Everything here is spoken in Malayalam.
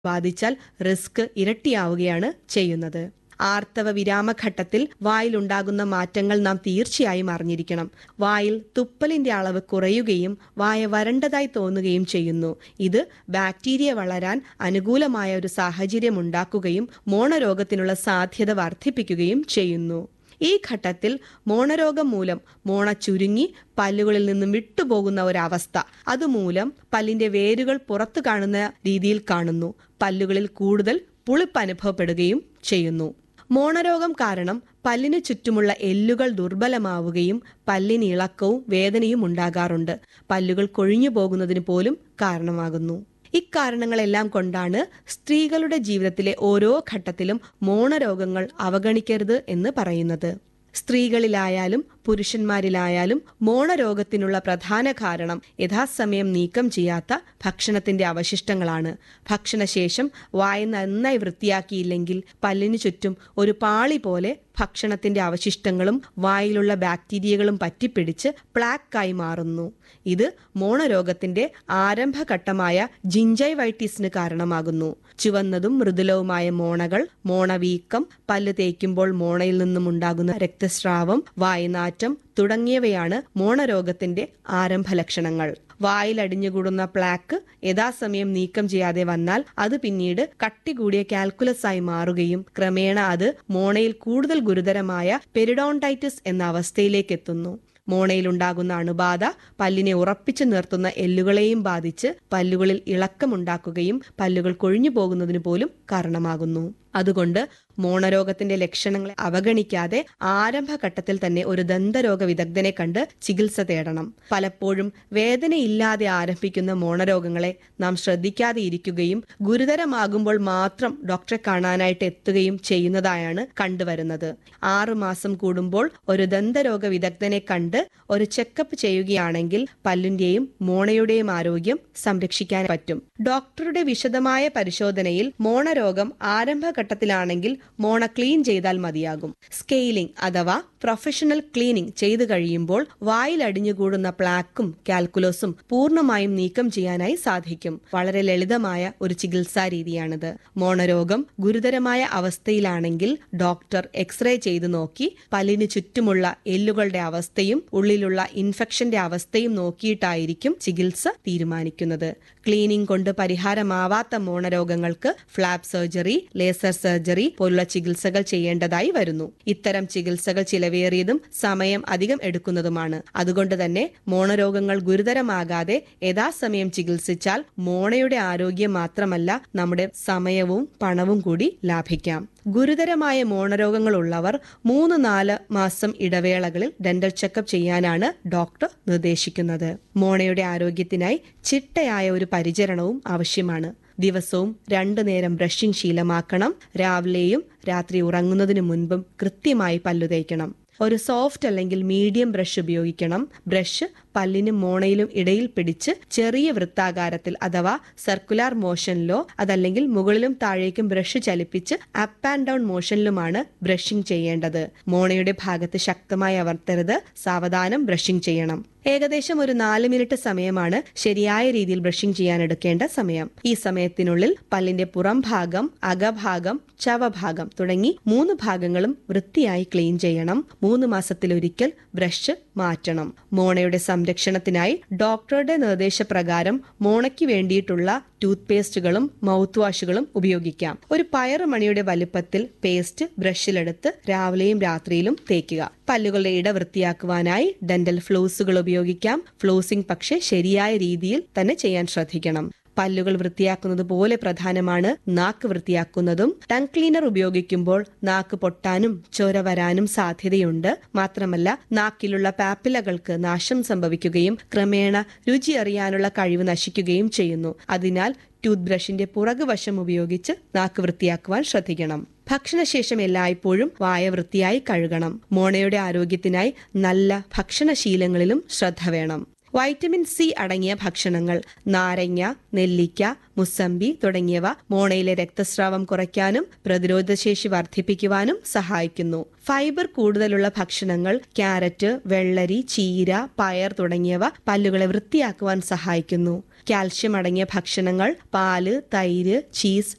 ബാധിച്ചാൽ റിസ്ക് ഇരട്ടിയാവുകയാണ് ചെയ്യുന്നത് ആർത്തവ വിരാമഘട്ടത്തിൽ വായിലുണ്ടാകുന്ന മാറ്റങ്ങൾ നാം തീർച്ചയായും അറിഞ്ഞിരിക്കണം വായിൽ തുപ്പലിന്റെ അളവ് കുറയുകയും വായ വരണ്ടതായി തോന്നുകയും ചെയ്യുന്നു ഇത് ബാക്ടീരിയ വളരാൻ അനുകൂലമായ ഒരു സാഹചര്യം ഉണ്ടാക്കുകയും മോണരോഗത്തിനുള്ള സാധ്യത വർദ്ധിപ്പിക്കുകയും ചെയ്യുന്നു ഈ ഘട്ടത്തിൽ മോണരോഗം മൂലം മോണ ചുരുങ്ങി പല്ലുകളിൽ നിന്നും വിട്ടുപോകുന്ന ഒരവസ്ഥ അതുമൂലം പല്ലിന്റെ വേരുകൾ പുറത്തു കാണുന്ന രീതിയിൽ കാണുന്നു പല്ലുകളിൽ കൂടുതൽ പുളിപ്പ് അനുഭവപ്പെടുകയും ചെയ്യുന്നു മോണരോഗം കാരണം പല്ലിനു ചുറ്റുമുള്ള എല്ലുകൾ ദുർബലമാവുകയും പല്ലിന് ഇളക്കവും വേദനയും ഉണ്ടാകാറുണ്ട് പല്ലുകൾ കൊഴിഞ്ഞു പോകുന്നതിന് പോലും കാരണമാകുന്നു ഇക്കാരണങ്ങളെല്ലാം കൊണ്ടാണ് സ്ത്രീകളുടെ ജീവിതത്തിലെ ഓരോ ഘട്ടത്തിലും മോണരോഗങ്ങൾ അവഗണിക്കരുത് എന്ന് പറയുന്നത് സ്ത്രീകളിലായാലും പുരുഷന്മാരിലായാലും മോണരോഗത്തിനുള്ള പ്രധാന കാരണം യഥാസമയം നീക്കം ചെയ്യാത്ത ഭക്ഷണത്തിന്റെ അവശിഷ്ടങ്ങളാണ് ഭക്ഷണശേഷം വായ നന്നായി വൃത്തിയാക്കിയില്ലെങ്കിൽ പല്ലിനു ചുറ്റും ഒരു പാളി പോലെ ഭക്ഷണത്തിന്റെ അവശിഷ്ടങ്ങളും വായിലുള്ള ബാക്ടീരിയകളും പറ്റിപ്പിടിച്ച് പ്ലാക്കായി മാറുന്നു ഇത് മോണരോഗത്തിന്റെ ആരംഭഘട്ടമായ ജിഞ്ചൈവൈറ്റിസിന് കാരണമാകുന്നു ചുവന്നതും മൃദുലവുമായ മോണകൾ മോണവീക്കം പല്ല് തേക്കുമ്പോൾ മോണയിൽ നിന്നും ഉണ്ടാകുന്ന രക്തസ്രാവം വായനാറ്റം തുടങ്ങിയവയാണ് മോണരോഗത്തിന്റെ ആരംഭ ലക്ഷണങ്ങൾ വായിൽ അടിഞ്ഞുകൂടുന്ന പ്ലാക്ക് യഥാസമയം നീക്കം ചെയ്യാതെ വന്നാൽ അത് പിന്നീട് കട്ടി കൂടിയ കാൽക്കുലസ് ആയി മാറുകയും ക്രമേണ അത് മോണയിൽ കൂടുതൽ ഗുരുതരമായ പെരിഡോണ്ടൈറ്റിസ് എന്ന അവസ്ഥയിലേക്ക് എത്തുന്നു മോണയിലുണ്ടാകുന്ന അണുബാധ പല്ലിനെ ഉറപ്പിച്ചു നിർത്തുന്ന എല്ലുകളെയും ബാധിച്ച് പല്ലുകളിൽ ഇളക്കമുണ്ടാക്കുകയും പല്ലുകൾ കൊഴിഞ്ഞു പോകുന്നതിന് പോലും കാരണമാകുന്നു അതുകൊണ്ട് മോണരോഗത്തിന്റെ ലക്ഷണങ്ങളെ അവഗണിക്കാതെ ആരംഭഘട്ടത്തിൽ തന്നെ ഒരു ദന്തരോഗ വിദഗ്ധനെ കണ്ട് ചികിത്സ തേടണം പലപ്പോഴും വേദനയില്ലാതെ ആരംഭിക്കുന്ന മോണരോഗങ്ങളെ നാം ശ്രദ്ധിക്കാതെ ഇരിക്കുകയും ഗുരുതരമാകുമ്പോൾ മാത്രം ഡോക്ടറെ കാണാനായിട്ട് എത്തുകയും ചെയ്യുന്നതായാണ് കണ്ടുവരുന്നത് ആറു മാസം കൂടുമ്പോൾ ഒരു ദന്തരോഗ വിദഗ്ധനെ കണ്ട് ഒരു ചെക്കപ്പ് ചെയ്യുകയാണെങ്കിൽ പല്ലിന്റെയും മോണയുടെയും ആരോഗ്യം സംരക്ഷിക്കാൻ പറ്റും ഡോക്ടറുടെ വിശദമായ പരിശോധനയിൽ മോണരോഗം ആരംഭഘട്ടത്തിലാണെങ്കിൽ മോണ ക്ലീൻ ചെയ്താൽ മതിയാകും സ്കെയിലിംഗ് അഥവാ പ്രൊഫഷണൽ ക്ലീനിംഗ് ചെയ്തു കഴിയുമ്പോൾ വായിൽ അടിഞ്ഞുകൂടുന്ന പ്ലാക്കും കാൽക്കുലസും പൂർണ്ണമായും നീക്കം ചെയ്യാനായി സാധിക്കും വളരെ ലളിതമായ ഒരു ചികിത്സാ രീതിയാണിത് മോണരോഗം ഗുരുതരമായ അവസ്ഥയിലാണെങ്കിൽ ഡോക്ടർ എക്സ്റേ ചെയ്തു നോക്കി പല്ലിന് ചുറ്റുമുള്ള എല്ലുകളുടെ അവസ്ഥയും ഉള്ളിലുള്ള ഇൻഫെക്ഷന്റെ അവസ്ഥയും നോക്കിയിട്ടായിരിക്കും ചികിത്സ തീരുമാനിക്കുന്നത് ക്ലീനിംഗ് കൊണ്ട് പരിഹാരമാവാത്ത മോണരോഗങ്ങൾക്ക് ഫ്ലാപ്പ് സർജറി ലേസർ സർജറി പോലുള്ള ചികിത്സകൾ ചെയ്യേണ്ടതായി വരുന്നു ഇത്തരം ചികിത്സകൾ ചിലവേറിയതും സമയം അധികം എടുക്കുന്നതുമാണ് അതുകൊണ്ട് തന്നെ മോണരോഗങ്ങൾ ഗുരുതരമാകാതെ യഥാസമയം ചികിത്സിച്ചാൽ മോണയുടെ ആരോഗ്യം മാത്രമല്ല നമ്മുടെ സമയവും പണവും കൂടി ലാഭിക്കാം ഗുരുതരമായ മോണരോഗങ്ങൾ ഉള്ളവർ മൂന്ന് നാല് മാസം ഇടവേളകളിൽ ഡെന്റൽ ചെക്കപ്പ് ചെയ്യാനാണ് ഡോക്ടർ നിർദ്ദേശിക്കുന്നത് മോണയുടെ ആരോഗ്യത്തിനായി ചിട്ടയായ ഒരു പരിചരണവും ആവശ്യമാണ് ദിവസവും രണ്ടു നേരം ബ്രഷിംഗ് ശീലമാക്കണം രാവിലെയും രാത്രി ഉറങ്ങുന്നതിന് മുൻപും കൃത്യമായി പല്ലു തേക്കണം ഒരു സോഫ്റ്റ് അല്ലെങ്കിൽ മീഡിയം ബ്രഷ് ഉപയോഗിക്കണം ബ്രഷ് പല്ലിനും മോണയിലും ഇടയിൽ പിടിച്ച് ചെറിയ വൃത്താകാരത്തിൽ അഥവാ സർക്കുലാർ മോഷനിലോ അതല്ലെങ്കിൽ മുകളിലും താഴേക്കും ബ്രഷ് ചലിപ്പിച്ച് അപ്പ് ആൻഡ് ഡൗൺ മോഷനിലുമാണ് ബ്രഷിംഗ് ചെയ്യേണ്ടത് മോണയുടെ ഭാഗത്ത് ശക്തമായി അമർത്തരുത് സാവധാനം ബ്രഷിംഗ് ചെയ്യണം ഏകദേശം ഒരു നാല് മിനിറ്റ് സമയമാണ് ശരിയായ രീതിയിൽ ബ്രഷിംഗ് ചെയ്യാൻ എടുക്കേണ്ട സമയം ഈ സമയത്തിനുള്ളിൽ പല്ലിന്റെ പുറം ഭാഗം അകഭാഗം ചവഭാഗം തുടങ്ങി മൂന്ന് ഭാഗങ്ങളും വൃത്തിയായി ക്ലീൻ ചെയ്യണം മൂന്ന് മാസത്തിലൊരിക്കൽ ബ്രഷ് മാറ്റണം മോണയുടെ സംരക്ഷണത്തിനായി ഡോക്ടറുടെ നിർദ്ദേശപ്രകാരം മോണയ്ക്ക് വേണ്ടിയിട്ടുള്ള ടൂത്ത് പേസ്റ്റുകളും മൗത്ത് വാഷുകളും ഉപയോഗിക്കാം ഒരു പയറുമണിയുടെ വലുപ്പത്തിൽ പേസ്റ്റ് ബ്രഷിലെടുത്ത് രാവിലെയും രാത്രിയിലും തേക്കുക പല്ലുകളുടെ ഇട വൃത്തിയാക്കുവാനായി ഡെന്റൽ ഫ്ലോസുകൾ ഉപയോഗിക്കാം ഫ്ലോസിംഗ് പക്ഷേ ശരിയായ രീതിയിൽ തന്നെ ചെയ്യാൻ ശ്രദ്ധിക്കണം പല്ലുകൾ വൃത്തിയാക്കുന്നത് പോലെ പ്രധാനമാണ് നാക്ക് വൃത്തിയാക്കുന്നതും ടങ് ക്ലീനർ ഉപയോഗിക്കുമ്പോൾ നാക്ക് പൊട്ടാനും ചോര വരാനും സാധ്യതയുണ്ട് മാത്രമല്ല നാക്കിലുള്ള പാപ്പിലകൾക്ക് നാശം സംഭവിക്കുകയും ക്രമേണ രുചി അറിയാനുള്ള കഴിവ് നശിക്കുകയും ചെയ്യുന്നു അതിനാൽ ടൂത്ത് ബ്രഷിന്റെ പുറകുവശം ഉപയോഗിച്ച് നാക്ക് വൃത്തിയാക്കുവാൻ ശ്രദ്ധിക്കണം ഭക്ഷണശേഷം എല്ലായ്പ്പോഴും വായ വൃത്തിയായി കഴുകണം മോണയുടെ ആരോഗ്യത്തിനായി നല്ല ഭക്ഷണശീലങ്ങളിലും ശ്രദ്ധ വേണം വൈറ്റമിൻ സി അടങ്ങിയ ഭക്ഷണങ്ങൾ നാരങ്ങ നെല്ലിക്ക മുസമ്പി തുടങ്ങിയവ മോണയിലെ രക്തസ്രാവം കുറയ്ക്കാനും പ്രതിരോധശേഷി വർദ്ധിപ്പിക്കുവാനും സഹായിക്കുന്നു ഫൈബർ കൂടുതലുള്ള ഭക്ഷണങ്ങൾ ക്യാരറ്റ് വെള്ളരി ചീര പയർ തുടങ്ങിയവ പല്ലുകളെ വൃത്തിയാക്കുവാൻ സഹായിക്കുന്നു കാൽഷ്യം അടങ്ങിയ ഭക്ഷണങ്ങൾ പാല് തൈര് ചീസ്